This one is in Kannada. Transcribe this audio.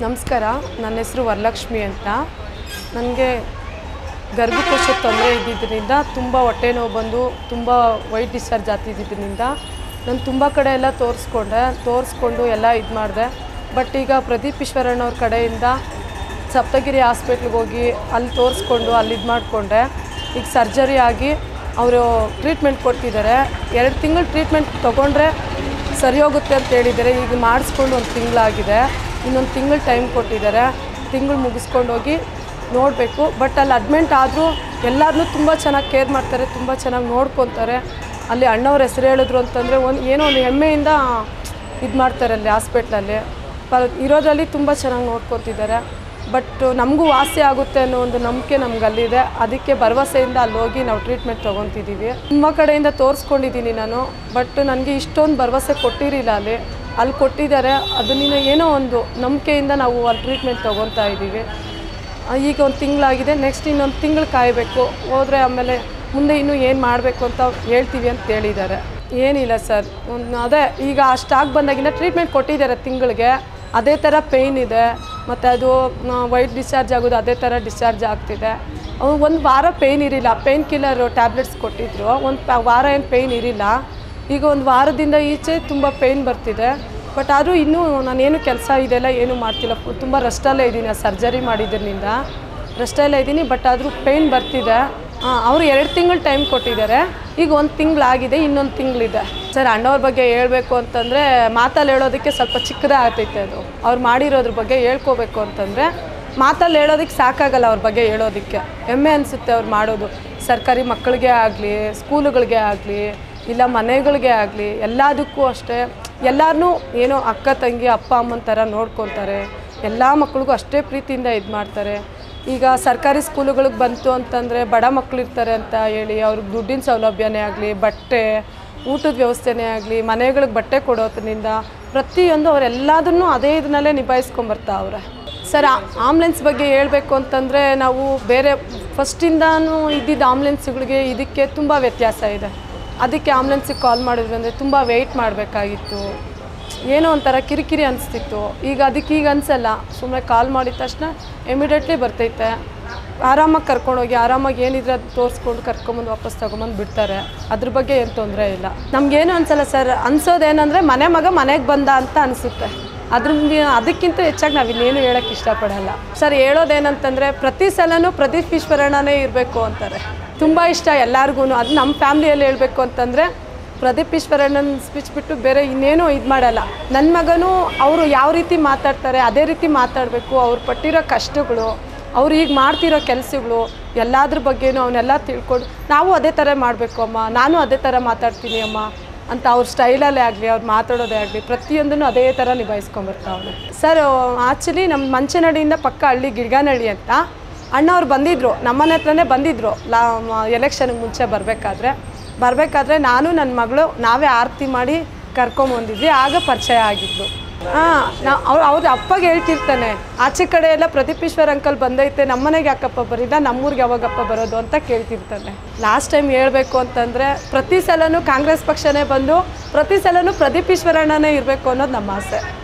ನಮಸ್ಕಾರ ನನ್ನ ಹೆಸರು ವರಲಕ್ಷ್ಮಿ ಅಂತ ನನಗೆ ಗರ್ಭಕೋಶದ ತೊಂದರೆ ಇದ್ದಿದ್ದರಿಂದ ತುಂಬ ಹೊಟ್ಟೆ ನೋವು ಬಂದು ತುಂಬ ವೈಟ್ ಡಿಸ್ಚಾರ್ಜ್ ಆಗ್ತಿದ್ದರಿಂದ ನಾನು ತುಂಬ ಕಡೆ ಎಲ್ಲ ತೋರಿಸ್ಕೊಂಡೆ ತೋರಿಸ್ಕೊಂಡು ಎಲ್ಲ ಇದು ಮಾಡಿದೆ ಬಟ್ ಈಗ ಪ್ರದೀಪ್ ಈಶ್ವರಣ್ಣವ್ರ ಕಡೆಯಿಂದ ಸಪ್ತಗಿರಿ ಹಾಸ್ಪಿಟ್ಲಿಗೆ ಹೋಗಿ ಅಲ್ಲಿ ತೋರಿಸ್ಕೊಂಡು ಅಲ್ಲಿ ಇದು ಮಾಡಿಕೊಂಡೆ ಈಗ ಸರ್ಜರಿ ಆಗಿ ಅವರು ಟ್ರೀಟ್ಮೆಂಟ್ ಕೊಡ್ತಿದ್ದಾರೆ ಎರಡು ತಿಂಗಳು ಟ್ರೀಟ್ಮೆಂಟ್ ತೊಗೊಂಡ್ರೆ ಸರಿ ಹೋಗುತ್ತೆ ಅಂತ ಹೇಳಿದ್ದಾರೆ ಈಗ ಮಾಡಿಸ್ಕೊಂಡು ಒಂದು ತಿಂಗಳಾಗಿದೆ ಇನ್ನೊಂದು ತಿಂಗಳು ಟೈಮ್ ಕೊಟ್ಟಿದ್ದಾರೆ ತಿಂಗಳು ಮುಗಿಸ್ಕೊಂಡು ಹೋಗಿ ನೋಡಬೇಕು ಬಟ್ ಅಲ್ಲಿ ಅಡ್ಮಿಂಟ್ ಆದರೂ ಎಲ್ಲರನ್ನೂ ತುಂಬ ಚೆನ್ನಾಗಿ ಕೇರ್ ಮಾಡ್ತಾರೆ ತುಂಬ ಚೆನ್ನಾಗಿ ನೋಡ್ಕೊತಾರೆ ಅಲ್ಲಿ ಅಣ್ಣವ್ರ ಹೆಸರು ಹೇಳಿದ್ರು ಅಂತಂದರೆ ಒಂದು ಏನೋ ಒಂದು ಹೆಮ್ಮೆಯಿಂದ ಇದು ಮಾಡ್ತಾರೆ ಅಲ್ಲಿ ಹಾಸ್ಪಿಟ್ಲಲ್ಲಿ ಪ ಇರೋದ್ರಲ್ಲಿ ತುಂಬ ಚೆನ್ನಾಗಿ ನೋಡ್ಕೊತಿದ್ದಾರೆ ಬಟ್ ನಮಗೂ ವಾಸಿ ಆಗುತ್ತೆ ಅನ್ನೋ ಒಂದು ನಂಬಿಕೆ ನಮ್ಗೆ ಅಲ್ಲಿದೆ ಅದಕ್ಕೆ ಭರವಸೆಯಿಂದ ಅಲ್ಲಿ ಹೋಗಿ ನಾವು ಟ್ರೀಟ್ಮೆಂಟ್ ತೊಗೊತಿದ್ದೀವಿ ತುಂಬ ಕಡೆಯಿಂದ ತೋರಿಸ್ಕೊಂಡಿದ್ದೀನಿ ನಾನು ಬಟ್ ನನಗೆ ಇಷ್ಟೊಂದು ಭರವಸೆ ಕೊಟ್ಟಿರಲಿಲ್ಲ ಅಲ್ಲಿ ಅಲ್ಲಿ ಕೊಟ್ಟಿದ್ದಾರೆ ಅದನ್ನ ಏನೋ ಒಂದು ನಂಬಿಕೆಯಿಂದ ನಾವು ಅಲ್ಲಿ ಟ್ರೀಟ್ಮೆಂಟ್ ತೊಗೊತಾ ಇದ್ದೀವಿ ಆ, ಈಗ ಒಂದು ತಿಂಗಳಾಗಿದೆ ನೆಕ್ಸ್ಟ್ ಇನ್ನೊಂದು ತಿಂಗಳು ಕಾಯಬೇಕು ಹೋದರೆ ಆಮೇಲೆ ಮುಂದೆ ಇನ್ನೂ ಏನು ಮಾಡಬೇಕು ಅಂತ ಹೇಳ್ತೀವಿ ಅಂತ ಹೇಳಿದ್ದಾರೆ ಏನಿಲ್ಲ ಸರ್ ಒಂದು ಅದೇ ಈಗ ಅಷ್ಟಾಗಿ ಬಂದಾಗಿಂದ ಟ್ರೀಟ್ಮೆಂಟ್ ಕೊಟ್ಟಿದ್ದಾರೆ ತಿಂಗಳಿಗೆ ಅದೇ ಥರ ಪೇಯ್ನ್ ಇದೆ ಮತ್ತು ಅದು ವೈಟ್ ಡಿಸ್ಚಾರ್ಜ್ ಆಗೋದು ಅದೇ ಥರ ಡಿಸ್ಚಾರ್ಜ್ ಆಗ್ತಿದೆ ಅವು ಒಂದು ವಾರ ಪೇಯ್ನ್ ಇರಿಲ್ಲ ಪೇಯ್ನ್ ಕಿಲ್ಲರ್ ಟ್ಯಾಬ್ಲೆಟ್ಸ್ ಕೊಟ್ಟಿದ್ರು ಒಂದು ಪ ವಾರ ಏನು ಪೇಯ್ನ್ ಇರಿಲ್ಲ ಈಗ ಒಂದು ವಾರದಿಂದ ಈಚೆ ತುಂಬ ಪೇಯ್ನ್ ಬರ್ತಿದೆ ಬಟ್ ಆದರೂ ಇನ್ನೂ ನಾನೇನು ಕೆಲಸ ಇದೆಲ್ಲ ಏನೂ ಮಾಡ್ತಿಲ್ಲ ಫು- ತುಂಬ ರೆಸ್ಟಲ್ಲೇ ಇದ್ದೀನಿ ಸರ್ಜರಿ ಮಾಡಿದ್ರಿಂದ ರೆಸ್ಟಲ್ಲೇ ಇದ್ದೀನಿ ಬಟ್ ಆದರೂ ಪೇಯ್ನ್ ಬರ್ತಿದೆ ಅವರು ಎರಡು ತಿಂಗಳು ಟೈಮ್ ಕೊಟ್ಟಿದ್ದಾರೆ ಈಗ ಒಂದು ತಿಂಗಳಾಗಿದೆ ಇನ್ನೊಂದು ತಿಂಗಳಿದೆ ಸರ್ ಅಣ್ಣವ್ರ ಬಗ್ಗೆ ಹೇಳಬೇಕು ಅಂತಂದರೆ ಮಾತಲ್ಲಿ ಹೇಳೋದಕ್ಕೆ ಸ್ವಲ್ಪ ಚಿಕ್ಕದೇ ಆಗ್ತೈತೆ ಅದು ಅವ್ರು ಮಾಡಿರೋದ್ರ ಬಗ್ಗೆ ಹೇಳ್ಕೋಬೇಕು ಅಂತಂದರೆ ಮಾತಲ್ಲಿ ಹೇಳೋದಕ್ಕೆ ಸಾಕಾಗಲ್ಲ ಅವ್ರ ಬಗ್ಗೆ ಹೇಳೋದಕ್ಕೆ ಹೆಮ್ಮೆ ಅನಿಸುತ್ತೆ ಅವ್ರು ಮಾಡೋದು ಸರ್ಕಾರಿ ಮಕ್ಕಳಿಗೆ ಆಗಲಿ ಸ್ಕೂಲುಗಳಿಗೆ ಆಗಲಿ ಇಲ್ಲ ಮನೆಗಳಿಗೆ ಆಗಲಿ ಎಲ್ಲದಕ್ಕೂ ಅಷ್ಟೇ ಎಲ್ಲರನ್ನೂ ಏನೋ ಅಕ್ಕ ತಂಗಿ ಅಪ್ಪ ಅಮ್ಮನ ಥರ ನೋಡ್ಕೊತಾರೆ ಎಲ್ಲ ಮಕ್ಳಿಗೂ ಅಷ್ಟೇ ಪ್ರೀತಿಯಿಂದ ಇದು ಮಾಡ್ತಾರೆ ಈಗ ಸರ್ಕಾರಿ ಸ್ಕೂಲುಗಳಿಗೆ ಬಂತು ಅಂತಂದರೆ ಬಡ ಮಕ್ಳು ಇರ್ತಾರೆ ಅಂತ ಹೇಳಿ ಅವ್ರಿಗೆ ದುಡ್ಡಿನ ಸೌಲಭ್ಯನೇ ಆಗಲಿ ಬಟ್ಟೆ ಊಟದ ವ್ಯವಸ್ಥೆನೇ ಆಗಲಿ ಮನೆಗಳಿಗೆ ಬಟ್ಟೆ ಕೊಡೋದ್ರಿಂದ ಪ್ರತಿಯೊಂದು ಅವರೆಲ್ಲದನ್ನು ಅದೇ ಇದನ್ನಲ್ಲೇ ನಿಭಾಯಿಸ್ಕೊಂಬರ್ತಾವ್ರೆ ಸರ್ ಆಂಬ್ಲೆನ್ಸ್ ಬಗ್ಗೆ ಹೇಳಬೇಕು ಅಂತಂದರೆ ನಾವು ಬೇರೆ ಫಸ್ಟಿಂದನೂ ಇದ್ದಿದ್ದ ಆಂಬ್ಲೆನ್ಸ್ಗಳಿಗೆ ಇದಕ್ಕೆ ತುಂಬ ವ್ಯತ್ಯಾಸ ಇದೆ ಅದಕ್ಕೆ ಆಂಬ್ಲೆನ್ಸಿಗೆ ಕಾಲ್ ಮಾಡಿದ್ರು ಅಂದರೆ ತುಂಬ ವೆಯ್ಟ್ ಮಾಡಬೇಕಾಗಿತ್ತು ಏನೋ ಒಂಥರ ಕಿರಿಕಿರಿ ಅನಿಸ್ತಿತ್ತು ಈಗ ಅದಕ್ಕೆ ಈಗ ಅನಿಸಲ್ಲ ಸುಮ್ಮನೆ ಕಾಲ್ ಮಾಡಿದ ತಕ್ಷಣ ಇಮಿಡಿಯೇಟ್ಲಿ ಬರ್ತೈತೆ ಆರಾಮಾಗಿ ಕರ್ಕೊಂಡೋಗಿ ಆರಾಮಾಗಿ ಏನಿದ್ರೆ ಅದು ತೋರಿಸ್ಕೊಂಡು ಕರ್ಕೊಂಬಂದು ವಾಪಸ್ ತೊಗೊಂಬಂದು ಬಿಡ್ತಾರೆ ಅದ್ರ ಬಗ್ಗೆ ಏನು ತೊಂದರೆ ಇಲ್ಲ ನಮಗೇನು ಅನ್ಸಲ್ಲ ಸರ್ ಅನ್ಸೋದೇನಂದರೆ ಮನೆ ಮಗ ಮನೆಗೆ ಬಂದ ಅಂತ ಅನಿಸುತ್ತೆ ಅದ್ರ ಮಿ- ಅದಕ್ಕಿಂತ ಹೆಚ್ಚಾಗಿ ನಾವು ಇನ್ನೇನು ಹೇಳೋಕ್ಕೆ ಇಷ್ಟಪಡಲ್ಲ ಸರ್ ಹೇಳೋದೇನಂತಂದರೆ ಪ್ರತಿ ಸಲನೂ ಪ್ರದೀಪ್ ಈಶ್ವರಣ್ಣನೇ ಇರಬೇಕು ಅಂತಾರೆ ತುಂಬ ಇಷ್ಟ ಎಲ್ಲರಿಗೂ ಅದು ನಮ್ಮ ಫ್ಯಾಮ್ಲಿಯಲ್ಲಿ ಹೇಳಬೇಕು ಅಂತಂದರೆ ಪ್ರದೀಪ್ ಈಶ್ವರಣ್ಣನ ಸ್ಪೀಚ್ ಬಿಟ್ಟು ಬೇರೆ ಇನ್ನೇನು ಇದು ಮಾಡಲ್ಲ ನನ್ನ ಮಗನೂ ಅವರು ಯಾವ ರೀತಿ ಮಾತಾಡ್ತಾರೆ ಅದೇ ರೀತಿ ಮಾತಾಡಬೇಕು ಅವ್ರು ಪಟ್ಟಿರೋ ಕಷ್ಟಗಳು ಅವ್ರು ಈಗ ಮಾಡ್ತಿರೋ ಕೆಲಸಗಳು ಎಲ್ಲದ್ರ ಬಗ್ಗೆನೂ ಅವನ್ನೆಲ್ಲ ತಿಳ್ಕೊಂಡು ನಾವು ಅದೇ ಥರ ಮಾಡಬೇಕು ಅಮ್ಮ ನಾನು ಅದೇ ಥರ ಮಾತಾಡ್ತೀನಿ ಅಮ್ಮ ಅಂತ ಅವ್ರ ಸ್ಟೈಲಲ್ಲೇ ಆಗಲಿ ಅವ್ರು ಮಾತಾಡೋದೇ ಆಗಲಿ ಪ್ರತಿಯೊಂದನ್ನು ಅದೇ ಥರ ನಿಭಾಯಿಸ್ಕೊಂಬರ್ತಾವ್ರೆ ಸರ್ ಆ್ಯಕ್ಚುಲಿ ನಮ್ಮ ಮಂಚನಹಳ್ಳಿಯಿಂದ ಪಕ್ಕ ಹಳ್ಳಿ ಗಿಡ್ಗಾನಹಳ್ಳಿ ಅಂತ ಅಣ್ಣವ್ರು ಬಂದಿದ್ದರು ನಮ್ಮನೆ ಹತ್ರನೇ ಬಂದಿದ್ದರು ಲಾ ಎಲೆಕ್ಷನ್ಗೆ ಮುಂಚೆ ಬರಬೇಕಾದ್ರೆ ಬರಬೇಕಾದ್ರೆ ನಾನು ನನ್ನ ಮಗಳು ನಾವೇ ಆರತಿ ಮಾಡಿ ಕರ್ಕೊಂಬಂದಿದ್ವಿ ಆಗ ಪರಿಚಯ ಆಗಿದ್ದು ಹಾಂ ನಾ ಅವ್ರು ಅವ್ರ ಅಪ್ಪಗೆ ಹೇಳ್ತಿರ್ತಾನೆ ಆಚೆ ಕಡೆ ಎಲ್ಲ ಪ್ರದೀಪ್ ಈಶ್ವರ್ ಅಂಕಲ್ ಬಂದೈತೆ ನಮ್ಮನೆಗೆ ಯಾಕಪ್ಪ ಬರಿಲ್ಲ ನಮ್ಮೂರಿಗೆ ಯಾವಾಗಪ್ಪ ಬರೋದು ಅಂತ ಕೇಳ್ತಿರ್ತಾನೆ ಲಾಸ್ಟ್ ಟೈಮ್ ಹೇಳಬೇಕು ಅಂತಂದರೆ ಪ್ರತಿ ಸಲನೂ ಕಾಂಗ್ರೆಸ್ ಪಕ್ಷನೇ ಬಂದು ಪ್ರತಿ ಸಲನೂ ಪ್ರದೀಪ್ ಈಶ್ವರಣ್ಣನೇ ಇರಬೇಕು ಅನ್ನೋದು ನಮ್ಮ ಆಸೆ